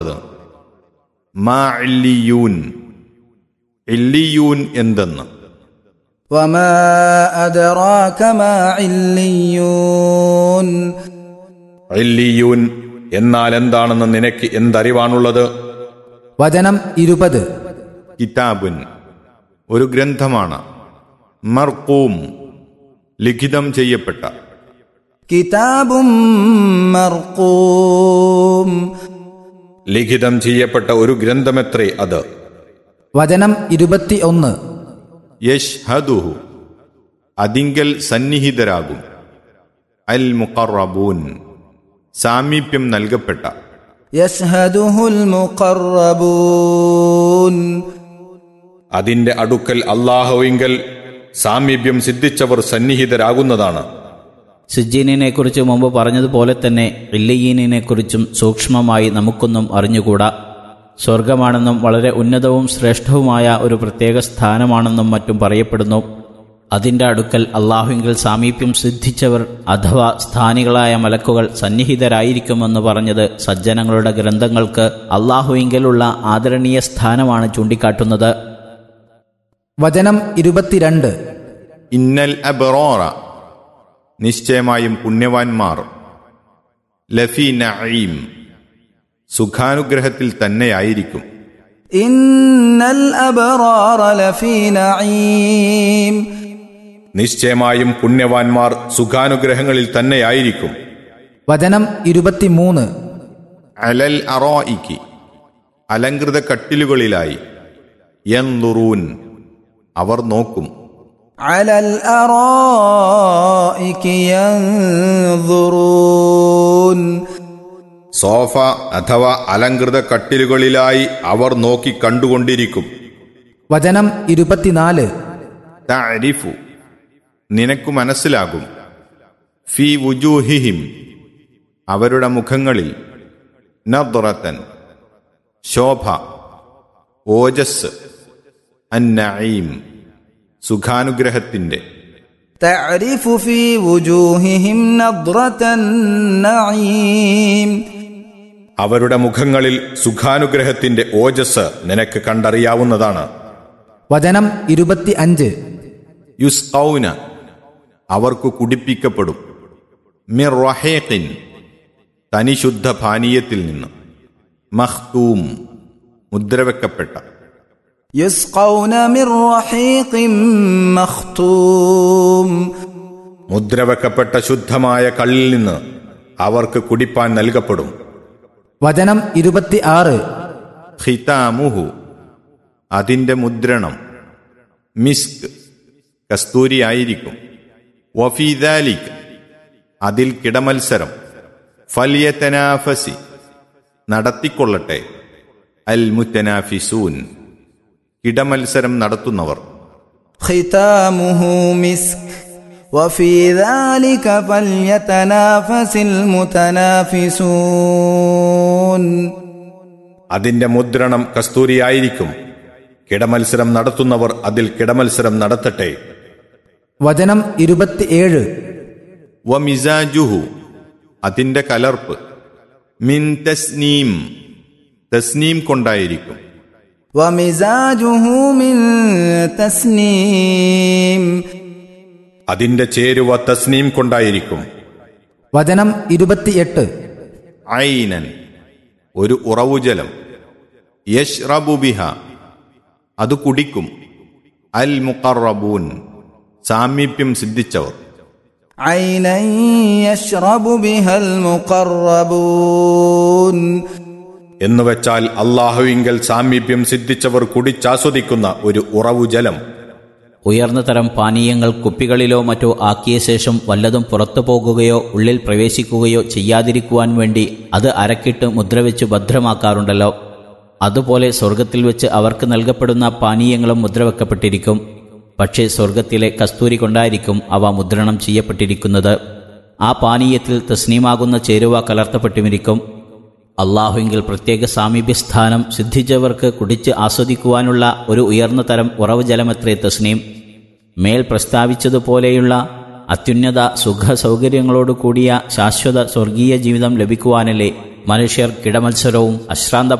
മാ ഇല്ലിയൂൻ ഇല്ലിയൂൻ എന്തെന്ന് وما أدراك ما عليون ഇല്ലിയൂൻ എന്നാൽ എന്താണെന്ന് നിനക്ക് എന്തറിവാണുള്ളത് വചനം ഇരുപത് കിതാബുൻ ഒരു ഗ്രന്ഥമാണ് മർക്കൂം ലിഖിതം ചെയ്യപ്പെട്ട كتاب مرقوم ലിഖിതം ചെയ്യപ്പെട്ട ഒരു ഗ്രന്ഥമെത്രേ അത് വചനം ഇരുപത്തി ഒന്ന് യഷ്ഹദുഹു അതിങ്കൽ സന്നിഹിതരാകും അൽ മുഖറബൂൻ സാമീപ്യം നൽകപ്പെട്ട يشهده المقربون അതിന്റെ അടുക്കൽ അള്ളാഹുവിങ്കൽ സാമീപ്യം സിദ്ധിച്ചവർ സന്നിഹിതരാകുന്നതാണ് സിജ്ജീനിനെ കുറിച്ച് മുമ്പ് പറഞ്ഞതുപോലെ തന്നെ ഇല്ലയീനിനെ കുറിച്ചും സൂക്ഷ്മമായി നമുക്കൊന്നും അറിഞ്ഞുകൂടാ സ്വർഗമാണെന്നും വളരെ ഉന്നതവും ശ്രേഷ്ഠവുമായ ഒരു പ്രത്യേക സ്ഥാനമാണെന്നും മറ്റും പറയപ്പെടുന്നു അതിൻ്റെ അടുക്കൽ അള്ളാഹുവിങ്കിൽ സാമീപ്യം സിദ്ധിച്ചവർ അഥവാ സ്ഥാനികളായ മലക്കുകൾ സന്നിഹിതരായിരിക്കുമെന്ന് പറഞ്ഞത് സജ്ജനങ്ങളുടെ ഗ്രന്ഥങ്ങൾക്ക് അള്ളാഹുവിങ്കിലുള്ള ആദരണീയ സ്ഥാനമാണ് ചൂണ്ടിക്കാട്ടുന്നത് വചനം ഇരുപത്തിരണ്ട് ഇന്നൽ അബറോറ നിശ്ചയമായും പുണ്യവാന്മാർ ലഫി നഈം സുഖാനുഗ്രഹത്തിൽ തന്നെയായിരിക്കും إن الأبرار لفي نعيم നിശ്ചയമായും പുണ്യവാന്മാർ സുഖാനുഗ്രഹങ്ങളിൽ തന്നെയായിരിക്കും വചനം ഇരുപത്തിമൂന്ന് അലൽ അറോയിക്ക് അലങ്കൃത കട്ടിലുകളിലായി യൻലുറൂൻ അവർ നോക്കും على الأرائك ينظرون സോഫ അഥവാ അലങ്കൃത കട്ടിലുകളിലായി അവർ നോക്കി കണ്ടുകൊണ്ടിരിക്കും വചനം ഇരുപത്തിനാല് തഅരിഫു നിനക്കു മനസ്സിലാകും ഫി വുജൂഹിഹിം അവരുടെ മുഖങ്ങളിൽ നദ്റത്തൻ ശോഭ ഓജസ് അന്നഈം സുഖാനുഗ്രഹത്തിന്റെ تعرف في وجوههم نضرة النعيم അവരുടെ മുഖങ്ങളിൽ സുഖാനുഗ്രഹത്തിന്റെ ഓജസ് നിനക്ക് കണ്ടറിയാവുന്നതാണ് വചനം ഇരുപത്തി അഞ്ച് യുസ്കൗന അവർക്കു കുടിപ്പിക്കപ്പെടും മിർ റഹേഖിൻ തനിശുദ്ധ പാനീയത്തിൽ നിന്ന് മഖ്തൂം മുദ്രവെക്കപ്പെട്ട يسقون من رحيق مختوم മുദ്രവെക്കപ്പെട്ട ശുദ്ധമായ കള്ളിൽ നിന്ന് അവർക്ക് കുടിപ്പാൻ നൽകപ്പെടും വചനം ഇരുപത്തി ആറ് ഖിതാമുഹു അതിന്റെ മുദ്രണം മിസ്ക് കസ്തൂരിയായിരിക്കും വഫീദാലിക് അതിൽ കിടമത്സരം ഫലിയത്തനാഫസി നടത്തിക്കൊള്ളട്ടെ അൽ മുത്തനാഫിസൂൻ കിടമത്സരം നടത്തുന്നവർ ختامه مسك وفي ذلك فليتنافس المتنافسون അതിന്റെ മുദ്രണം കസ്തൂരിയായിരിക്കും കിടമത്സരം നടത്തുന്നവർ അതിൽ കിടമത്സരം നടത്തട്ടെ വചനം ഇരുപത്തിയേഴ് വമിസാജുഹു അതിന്റെ കലർപ്പ് മിൻ തസ്നീം തസ്നീം കൊണ്ടായിരിക്കും ومزاجه من تسنيم അതിന്റെ ചേരുവ തസ്നീം കൊണ്ടായിരിക്കും വചനം ഇരുപത്തിയെട്ട് ഐനൻ ഒരു ഉറവുജലം യഷ് ബിഹ അത് കുടിക്കും അൽ മുഖറബൂൻ സാമീപ്യം സിദ്ധിച്ചവർ عينا يشرب بها المقربون എന്നുവെച്ചാൽ അള്ളാഹുവിങ്കൽ സാമീപ്യം സിദ്ധിച്ചവർ കുടിച്ചാസ്വദിക്കുന്ന ഒരു ഉറവുജലം ഉയർന്ന തരം പാനീയങ്ങൾ കുപ്പികളിലോ മറ്റോ ആക്കിയ ശേഷം വല്ലതും പുറത്തു പോകുകയോ ഉള്ളിൽ പ്രവേശിക്കുകയോ ചെയ്യാതിരിക്കുവാൻ വേണ്ടി അത് അരക്കിട്ട് മുദ്രവെച്ച് ഭദ്രമാക്കാറുണ്ടല്ലോ അതുപോലെ സ്വർഗത്തിൽ വെച്ച് അവർക്ക് നൽകപ്പെടുന്ന പാനീയങ്ങളും മുദ്രവെക്കപ്പെട്ടിരിക്കും പക്ഷേ സ്വർഗത്തിലെ കസ്തൂരി കൊണ്ടായിരിക്കും അവ മുദ്രണം ചെയ്യപ്പെട്ടിരിക്കുന്നത് ആ പാനീയത്തിൽ തസ്നീമാകുന്ന ചേരുവ കലർത്തപ്പെട്ടുമിരിക്കും അള്ളാഹുവിങ്കിൽ പ്രത്യേക സാമീപ്യസ്ഥാനം സിദ്ധിച്ചവർക്ക് കുടിച്ച് ആസ്വദിക്കുവാനുള്ള ഒരു ഉയർന്ന തരം ഉറവ് ജലമത്രേ തസ്നീം മേൽ പ്രസ്താവിച്ചതുപോലെയുള്ള അത്യുന്നത സുഖ സൗകര്യങ്ങളോടു കൂടിയ ശാശ്വത സ്വർഗീയ ജീവിതം ലഭിക്കുവാനല്ലേ മനുഷ്യർ കിടമത്സരവും അശ്രാന്ത